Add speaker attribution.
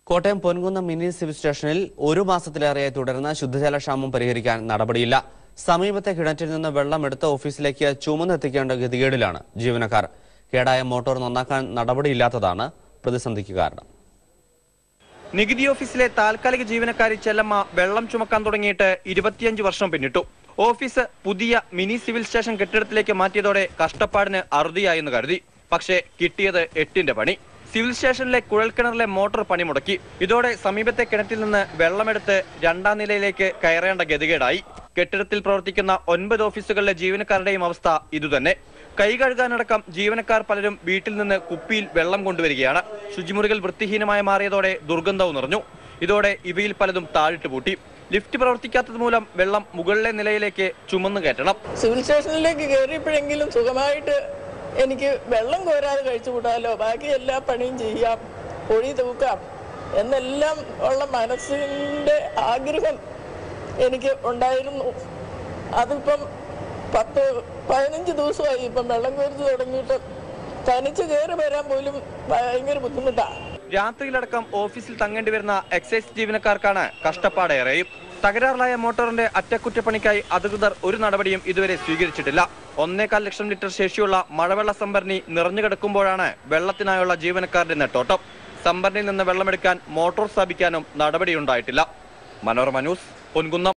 Speaker 1: Kottayam Ponkunnam mini civil സ്റ്റേഷനിൽ ഒരു മാസത്തിലേറെയായി തുടരുന്ന ശുദ്ധജലക്ഷാമം പരിഹരിക്കാൻ നടപടിയില്ല സമീപത്തെ കിണറ്റിൽ നിന്ന് വെള്ളം എടുത്ത് ഓഫീസിലേക്ക് ചുമന്നെത്തിക്കേണ്ട ഗതികേടിലാണ് ജീവനക്കാർ കേടായ മോട്ടോർ നന്നാക്കാൻ നടപടിയില്ലാത്തതാണ് പ്രതിസന്ധിക്ക് കാരണം
Speaker 2: നികുതി ഓഫീസിലെ താൽക്കാലിക ജീവനക്കാരി ചെല്ലമ്മ വെള്ളം ചുമക്കാൻ തുടങ്ങിയിട്ട് ഇരുപത്തിയഞ്ച് വർഷം പിന്നിട്ടു ഓഫീസ് പുതിയ മിനി സിവിൽ സ്റ്റേഷൻ കെട്ടിടത്തിലേക്ക് മാറ്റിയതോടെ കഷ്ടപ്പാടിന് അറുതിയായെന്ന് കരുതി പക്ഷേ കിട്ടിയത് എട്ടിന്റെ പണി സിവിൽ സ്റ്റേഷനിലെ കുഴൽക്കിണറിലെ മോട്ടോർ പണിമുടക്കി ഇതോടെ സമീപത്തെ കിണറ്റിൽ നിന്ന് വെള്ളമെടുത്ത് രണ്ടാം നിലയിലേക്ക് കയറേണ്ട ഗതികേടായി കെട്ടിടത്തിൽ പ്രവർത്തിക്കുന്ന ഒൻപത് ഓഫീസുകളിലെ ജീവനക്കാരുടെയും അവസ്ഥ ഇതുതന്നെ കൈ കഴുകാനടക്കം ജീവനക്കാർ പലരും വീട്ടിൽ നിന്ന് കുപ്പിയിൽ വെള്ളം കൊണ്ടുവരികയാണ് ശുചിമുറികൾ വൃത്തിഹീനമായി മാറിയതോടെ ദുർഗന്ധവും നിറഞ്ഞു ഇതോടെ ഇവയിൽ പലതും താഴിട്ട് പൂട്ടി ലിഫ്റ്റ് പ്രവർത്തിക്കാത്തത് മൂലം വെള്ളം മുകളിലെ നിലയിലേക്ക് ചുമന്നു കയറ്റണം
Speaker 3: സിവിൽ സ്റ്റേഷനിലേക്ക് കയറിയപ്പോഴെങ്കിലും സുഖമായിട്ട് എനിക്ക് വെള്ളം കോരാതെ കഴിച്ചു കൂട്ടാലോ ബാക്കി എല്ലാ പണിയും ചെയ്യാം പൊഴി തൂക്കാം എന്നെല്ലാം ഉള്ള മനസ്സിൻ്റെ ആഗ്രഹം എനിക്ക് ഉണ്ടായിരുന്നു അതിപ്പം പത്ത് പതിനഞ്ച് ദിവസമായി ഇപ്പം വെള്ളം കോരിച്ച് തുടങ്ങിയിട്ട് തനിച്ച് കയറി വരാൻ പോലും ഭയങ്കര ബുദ്ധിമുട്ടാണ്
Speaker 2: രാത്രിയിലടക്കം ഓഫീസിൽ തങ്ങേണ്ടി വരുന്ന എക്സൈസ് ജീവനക്കാർക്കാണ് കഷ്ടപ്പാടേറെയും തകരാറിലായ മോട്ടോറിന്റെ അറ്റകുറ്റപ്പണിക്കായി അധികൃതർ ഒരു നടപടിയും ഇതുവരെ സ്വീകരിച്ചിട്ടില്ല ഒന്നേകാൽ ലക്ഷം ലിറ്റർ ശേഷിയുള്ള മഴവെള്ള സംഭരണി നിറഞ്ഞു കിടക്കുമ്പോഴാണ് വെള്ളത്തിനായുള്ള ജീവനക്കാരുടെ നെട്ടോട്ടം സംഭരണിയിൽ നിന്ന് വെള്ളമെടുക്കാൻ മോട്ടോർ സ്ഥാപിക്കാനും നടപടിയുണ്ടായിട്ടില്ല മനോരമ ന്യൂസ് പൊൻകുന്നം